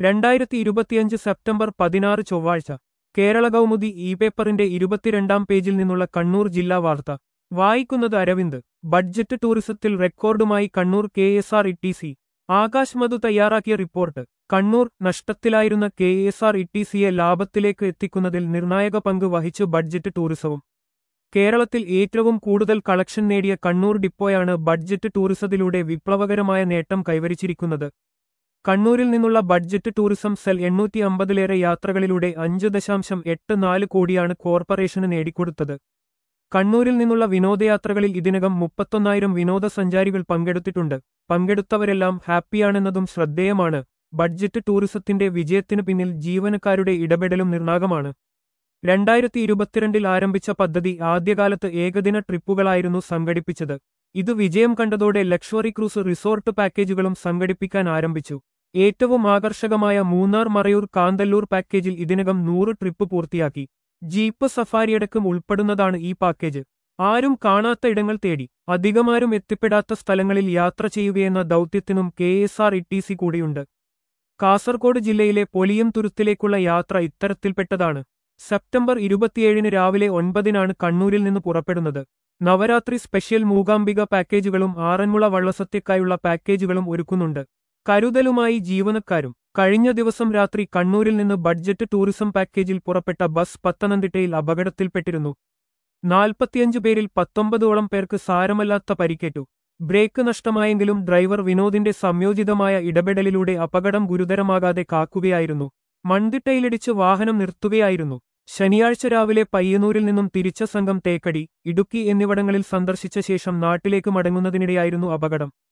രണ്ടായിരത്തി ഇരുപത്തിയഞ്ച് സെപ്റ്റംബർ പതിനാറ് ചൊവ്വാഴ്ച കേരള കൗമുദി ഇ പേപ്പറിന്റെ ഇരുപത്തിരണ്ടാം പേജിൽ നിന്നുള്ള കണ്ണൂർ ജില്ലാ വാർത്ത വായിക്കുന്നത് അരവിന്ദ് ബഡ്ജറ്റ് ടൂറിസത്തിൽ റെക്കോർഡുമായി Kannur K S R T C Akash ആകാശ് മധു തയ്യാറാക്കിയ റിപ്പോർട്ട് കണ്ണൂർ നഷ്ടത്തിലായിരുന്ന കെ എസ് ആർ ഇ ടി സിയെ ലാഭത്തിലേക്ക് എത്തിക്കുന്നതിൽ നിർണായക പങ്ക് വഹിച്ചു ബഡ്ജറ്റ് ടൂറിസവും കേരളത്തിൽ ഏറ്റവും കൂടുതൽ കളക്ഷൻ നേടിയ കണ്ണൂർ ഡിപ്പോയാണ് ബഡ്ജറ്റ് ടൂറിസത്തിലൂടെ വിപ്ലവകരമായ നേട്ടം കൈവരിച്ചിരിക്കുന്നത് കണ്ണൂരിൽ നിന്നുള്ള ബഡ്ജറ്റ് ടൂറിസം സെൽ എണ്ണൂറ്റി അമ്പതിലേറെ യാത്രകളിലൂടെ അഞ്ച് ദശാംശം എട്ട് നാല് കോടിയാണ് കോർപ്പറേഷന് നേടിക്കൊടുത്തത് കണ്ണൂരിൽ നിന്നുള്ള വിനോദയാത്രകളിൽ ഇതിനകം മുപ്പത്തൊന്നായിരം വിനോദസഞ്ചാരികൾ പങ്കെടുത്തിട്ടുണ്ട് പങ്കെടുത്തവരെല്ലാം ഹാപ്പിയാണെന്നതും ശ്രദ്ധേയമാണ് ബഡ്ജറ്റ് ടൂറിസത്തിന്റെ വിജയത്തിനു പിന്നിൽ ജീവനക്കാരുടെ ഇടപെടലും നിർണായകമാണ് രണ്ടായിരത്തി ഇരുപത്തിരണ്ടിൽ ആരംഭിച്ച പദ്ധതി ആദ്യകാലത്ത് ഏകദിന ട്രിപ്പുകളായിരുന്നു സംഘടിപ്പിച്ചത് ഇത് വിജയം കണ്ടതോടെ ലക്ഷറി ക്രൂസ് റിസോർട്ട് പാക്കേജുകളും സംഘടിപ്പിക്കാൻ ആരംഭിച്ചു ഏറ്റവും ആകർഷകമായ മൂന്നാർ മറയൂർ കാന്തല്ലൂർ പാക്കേജിൽ ഇതിനകം നൂറ് ട്രിപ്പ് പൂർത്തിയാക്കി ജീപ്പ് സഫാരിയടക്കം ഉൾപ്പെടുന്നതാണ് ഈ പാക്കേജ് ആരും കാണാത്ത ഇടങ്ങൾ തേടി അധികമാരും എത്തിപ്പെടാത്ത സ്ഥലങ്ങളിൽ യാത്ര ചെയ്യുകയെന്ന ദൗത്യത്തിനും K S R T C സി കൂടിയുണ്ട് കാസർഗോഡ് ജില്ലയിലെ പൊലിയം തുരുത്തിലേക്കുള്ള യാത്ര ഇത്തരത്തിൽപ്പെട്ടതാണ് സെപ്റ്റംബർ ഇരുപത്തിയേഴിന് രാവിലെ ഒൻപതിനാണ് കണ്ണൂരിൽ നിന്ന് പുറപ്പെടുന്നത് നവരാത്രി സ്പെഷ്യൽ മൂകാംബിക പാക്കേജുകളും ആറന്മുള വള്ളസത്യക്കായുള്ള പാക്കേജുകളും ഒരുക്കുന്നുണ്ട് കരുതലുമായി ജീവനക്കാരും കഴിഞ്ഞ ദിവസം രാത്രി കണ്ണൂരിൽ നിന്ന് ബഡ്ജറ്റ് ടൂറിസം പാക്കേജിൽ പുറപ്പെട്ട ബസ് പത്തനംതിട്ടയിൽ അപകടത്തിൽപ്പെട്ടിരുന്നു നാൽപ്പത്തിയഞ്ചു പേരിൽ പത്തൊമ്പതോളം പേർക്ക് സാരമല്ലാത്ത പരിക്കേറ്റു ബ്രേക്ക് നഷ്ടമായെങ്കിലും ഡ്രൈവർ വിനോദിന്റെ സംയോജിതമായ ഇടപെടലിലൂടെ അപകടം ഗുരുതരമാകാതെ കാക്കുകയായിരുന്നു മൺതിട്ടയിലിടിച്ച് വാഹനം നിർത്തുകയായിരുന്നു ശനിയാഴ്ച രാവിലെ പയ്യന്നൂരിൽ നിന്നും തിരിച്ച സംഘം തേക്കടി ഇടുക്കി എന്നിവിടങ്ങളിൽ സന്ദർശിച്ച ശേഷം നാട്ടിലേക്ക് മടങ്ങുന്നതിനിടെയായിരുന്നു അപകടം